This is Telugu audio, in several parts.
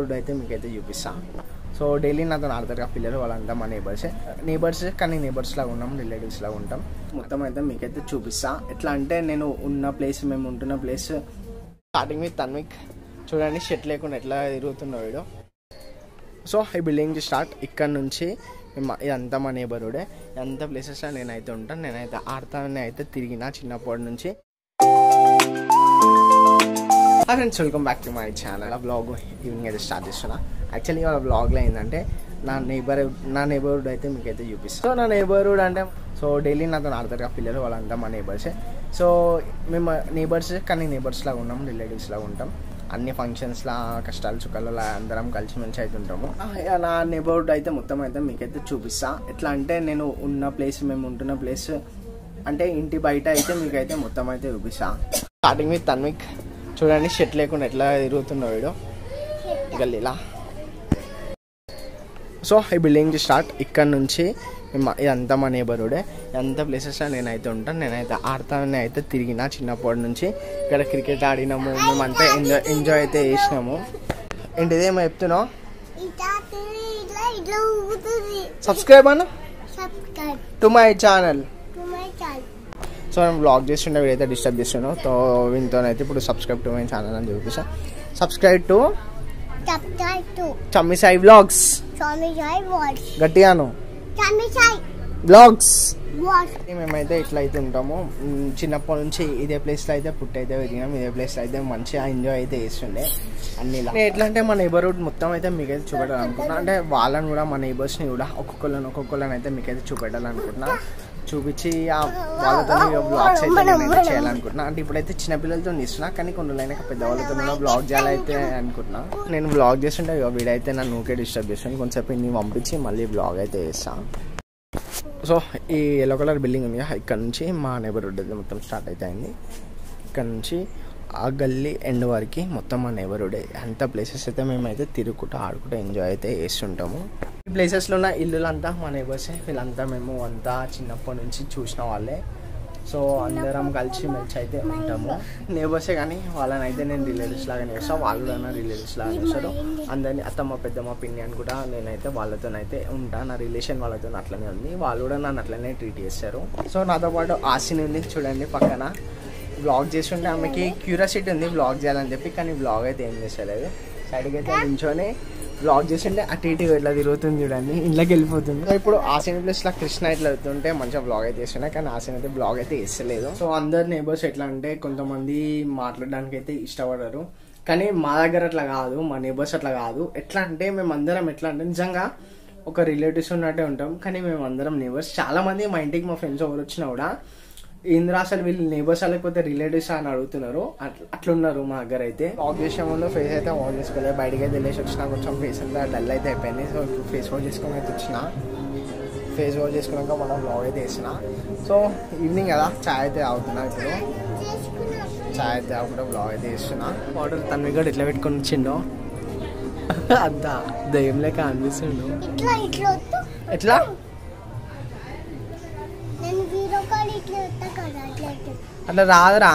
నేబర్హుడ్ అయితే మీకైతే చూపిస్తా సో డైలీ నాతో ఆడతారు ఆ పిల్లలు వాళ్ళంతా మా నేబర్సే నేబర్స్ కానీ నేబర్స్ లాగా ఉన్నాం రిలేటివ్స్ లాగా ఉంటాం మొత్తం అయితే మీకైతే చూపిస్తా ఎట్లా అంటే నేను ఉన్న ప్లేస్ మేము ఉంటున్న ప్లేస్ స్టార్టింగ్ విత్ తన్విక్ చూడండి షెట్ లేకుండా ఎట్లా తిరుగుతున్నా వీడు సో ఈ బిల్డింగ్ స్టార్ట్ ఇక్కడ నుంచి మా- ఇదంతా మా నేబర్హుడే ఎంత ప్లేసెస్లో నేనైతే ఉంటాను నేనైతే ఆడతానే అయితే తిరిగిన చిన్నప్పటి నుంచి hi friends welcome back to my channel ఆ బ్లాగ్ ఈవినింగ్ అయితే స్టార్ట్ చేస్తున్నా యాక్చువల్లీ వాళ్ళ బ్లాగ్లో ఏంటంటే నా నేబర్ నా నేబర్హుడ్ అయితే మీకైతే చూపిస్తాను సో నా నేబర్హుడ్ అంటే సో డైలీ నాతో ఆడతారు ఆ పిల్లలు వాళ్ళంతా మా నేబర్సే సో మేము నేబర్స్ కానీ నేబర్స్ లాగా ఉన్నాం రిలేటివ్స్ లాగా ఉంటాం అన్ని ఫంక్షన్స్లా కష్టాలు చుక్కలలో అందరం కలిసి మంచి అయితే ఉంటాము ఆ, ఇక నా నేబర్హుడ్ అయితే మొత్తం అయితే మీకైతే చూపిస్తా ఎట్లా అంటే నేను ఉన్న ప్లేస్ మేము ఉంటున్న ప్లేస్ అంటే ఇంటి బయట అయితే మీకైతే మొత్తం అయితే చూపిస్తా స్టార్టింగ్ విత్ తన్విక్ చూడండి షెట్ లేకుండా ఎట్లా తిరుగుతున్నా వీడు గల్లీలా సో ఈ బిల్డింగ్ స్టార్ట్ ఇక్కడ నుంచి మా- ఇదంతా మా నేబర్హుడే ఎంత ప్లేసెస్లో నేనైతే ఉంటాను నేనైతే ఆడతానే అయితే తిరిగిన చిన్నప్పటి నుంచి ఇక్కడ క్రికెట్ ఆడినాము మేమంతా ఎంజాయ్ ఎంజాయ్ అయితే చేసినాము ఏంటిదేమో చెప్తున్నావు ఇట్లా తిరిగి ఇట్లా ఇట్లా ఊగుతుంది సబ్స్క్రైబ్ అన్న subscribe to my channel to my channel so నేను బ్లాగ్ చేస్తుండే వీడైతే డిస్టర్బ్ చేస్తున్నాను సో వీనితోనైతే ఇప్పుడు సబ్స్క్రైబ్ టు మై ఛానల్ అని చూపిస్తా సబ్స్క్రైబ్ టు సబ్స్క్రైబ్ టు చమ్మి సాయి బ్లాగ్స్ స్వామి సాయి వాచ్ గట్టిగాను స్వామి సాయి బ్లాగ్స్ వాచ్ మేమైతే ఇట్లా అయితే ఉంటాము మ్, చిన్నప్పటి నుంచి ఇదే ప్లేస్లో అయితే పుట్టి అయితే పెరిగినాం ఇదే ప్లేస్లో అయితే మంచిగా ఎంజాయ్ అయితే చేస్తుండే అన్ని ఇలా. నేను ఎట్లా అంటే మా నైబర్హుడ్ మొత్తం అయితే మీకైతే చూపెట్టాలనుకుంటున్నా అంటే వాళ్ళని కూడా మా నైబర్స్ని కూడా ఒక్కొక్కళ్ళని ఒక్కొక్కళ్ళని అయితే మీకైతే చూపెట్టాలనుకుంటున్నా చూపించి ఆ వాళ్ళతో బ్లాగ్స్ అయితే నేనైతే చేయాలనుకుంటున్నా అంటే ఇప్పుడైతే చిన్నపిల్లలతో ఇస్తున్నా కానీ కొన్ని రోజులైనా పెద్దవాళ్ళతో కూడా బ్లాగ్ చేయాలైతే అనుకుంటున్నా నేను బ్లాగ్ చేస్తుంటే ఇక వీడైతే నన్ను ఊకే డిస్టర్బ్ చేస్తాను కొంచెంసేపు ఇన్ని పంపించి మళ్ళీ బ్లాగ్ అయితే చేస్తాను సో ఈ ఎల్లో కలర్ బిల్డింగ్ ఉంది కదా, ఇక్కడ నుంచి మా నైబర్హుడ్ అయితే మొత్తం స్టార్ట్ అయితే అయింది ఇక్కడ నుంచి ఆ గల్లీ ఎండ్ వరకు మొత్తం మా నైబర్హుడ్ అంత ప్లేసెస్ అయితే మేమైతే తిరుగుకుంటూ ఆడుకుంటూ ఎంజాయ్ అయితే చేస్తుంటాము ఈ ప్లేసెస్లో ఉన్న ఇల్లులంతా మా నైబర్సే వీళ్ళంతా మేము అంతా చిన్నప్పటి నుంచి చూసిన వాళ్ళే సో అందరం కలిసి మెలిసి అయితే ఉంటాము నేబర్సే కానీ వాళ్ళని అయితే నేను రిలేటివ్స్ లాగానే చేస్తాను వాళ్ళు కూడా నా రిలేటివ్స్ లాగానే చేస్తారు అందరినీ అత్తమ్మ పెద్దమ్మ పిన్ని అని కూడా నేనైతే వాళ్ళతోనైతే ఉంటా నా రిలేషన్ వాళ్ళతో అట్లనే ఉంది వాళ్ళు కూడా నన్ను అట్లనే ట్రీట్ చేస్తారు సో నాతో పాటు ఆశని ఉంది చూడండి పక్కన బ్లాగ్ చేస్తుంటే ఆమెకి క్యూరియాసిటీ ఉంది బ్లాగ్ చేయాలని చెప్పి కానీ బ్లాగ్ అయితే ఏం చేస్తలేదు సైడ్కి అయితే నించొని బ్లాగ్ చేస్తుంటే అటు ఇటు ఇట్లా తిరుగుతుంది చూడండి ఇంట్లోకి వెళ్ళిపోతుంది సో ఇప్పుడు ఆసిన ప్లేస్ లా కృష్ణ ఇట్లా వెళ్తుంటే మంచిగా బ్లాగ్ అయితే చేస్తున్నాయి కానీ ఆసిన అయితే బ్లాగ్ అయితే వేస్తలేదు సో అందరు నేబర్స్ ఎట్లా అంటే కొంతమంది మాట్లాడడానికి అయితే ఇష్టపడరు కానీ మా దగ్గర అట్లా కాదు మా నేబర్స్ అట్లా కాదు ఎట్లా అంటే మేము అందరం ఎట్లా అంటే నిజంగా ఒక రిలేటివ్స్ ఉన్నట్టే ఉంటాం కానీ మేము అందరం నేబర్స్ చాలా మంది మా ఇంటికి మా ఫ్రెండ్స్ ఎవరు వచ్చినా కూడా ఏంద్రా అసలు వీళ్ళు నేబర్స్ లేకపోతే రిలేటివ్స్ అని అడుగుతున్నారు అట్లా అట్లున్నారు మా దగ్గర అయితే వాక్ చేసే ముందు ఫేస్ అయితే వాష్ చేసుకోలేదు బయటకి అయితే వెళ్ళేసి వచ్చిన కొంచెం ఫేస్ అంతా డల్ అయితే అయిపోయింది సో ఇప్పుడు ఫేస్ వాష్ చేసుకొని అయితే వచ్చిన ఫేస్ వాష్ చేసుకున్నాక మనం బ్లాగ్ అయితే వేసిన సో ఈవినింగ్ కదా చాయ్ అయితే తాగుతున్నా ఇప్పుడు చాయ్ అయితే తాగుకుంటే బ్లాగ్ అయితే వేస్తున్నా వాటర్ తన్వి కూడా ఇట్లా పెట్టుకొని వచ్చిండు అంతా దయ్యం లేక అనిపిస్తుండు ఇట్లా ఇట్లా వద్దు ఎట్లా నేను వీడియో కాల్ ఇట్లా వస్తా కదా అట్లా ఇట్లా. అట్లా రాదురా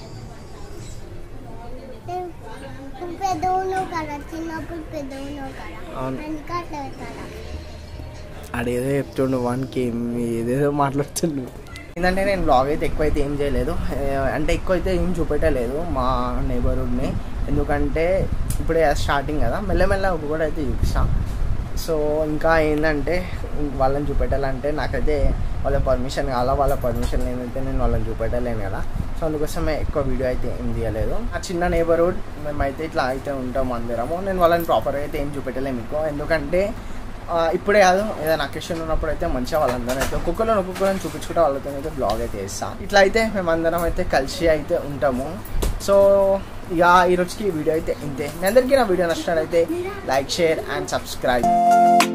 నేను నువ్వు పెద్ద ఉన్నావు కదా చిన్నప్పుడు పెద్ద ఉన్నావు కదా అవును. అందుకే అట్లా వస్తాడా అదేదో చెప్తుండు వానికి ఏదేదో మాట్లాడుతుండు ఏంటంటే నేను బ్లాగ్ అయితే ఎక్కువ అయితే ఏం చేయలేదు ఏ, అంటే ఎక్కువ అయితే ఏం చూపెట్టలేదు మా నైబర్హుడ్ని ఎందుకంటే ఇప్పుడే స్టార్టింగ్ కదా మెల్లమెల్ల కూడా అయితే చూపిస్తాం సో ఇంకా ఏంటంటే వాళ్ళని చూపెట్టాలంటే నాకైతే వాళ్ళ పర్మిషన్ కావాలా వాళ్ళ పర్మిషన్ లేనైతే నేను వాళ్ళని చూపెట్టలేను కదా సో అందుకోసమే ఎక్కువ వీడియో అయితే ఏం తీయలేదు ఆ చిన్న నేబర్హుడ్ మేమైతే ఇట్లా అయితే ఉంటాం అందరము నేను వాళ్ళని ప్రాపర్గా అయితే ఏం చూపెట్టలేము మీకు ఎందుకంటే ఆ, ఇప్పుడే కాదు ఏదైనా అకేషన్ ఉన్నప్పుడు అయితే మంచిగా వాళ్ళందరం అయితే ఒక్కొక్కరిని ఒక్కొక్కరిని చూపించుకుంటే వాళ్ళతో అయితే బ్లాగ్ అయితే వేస్తాం ఇట్లా అయితే మేమందరం అయితే కలిసి అయితే ఉంటాము సో ఇక ఈ రోజుకి ఈ వీడియో అయితే ఇంతే మీ అందరికీ నా వీడియో నచ్చినట్లయితే లైక్ షేర్ అండ్ సబ్స్క్రైబ్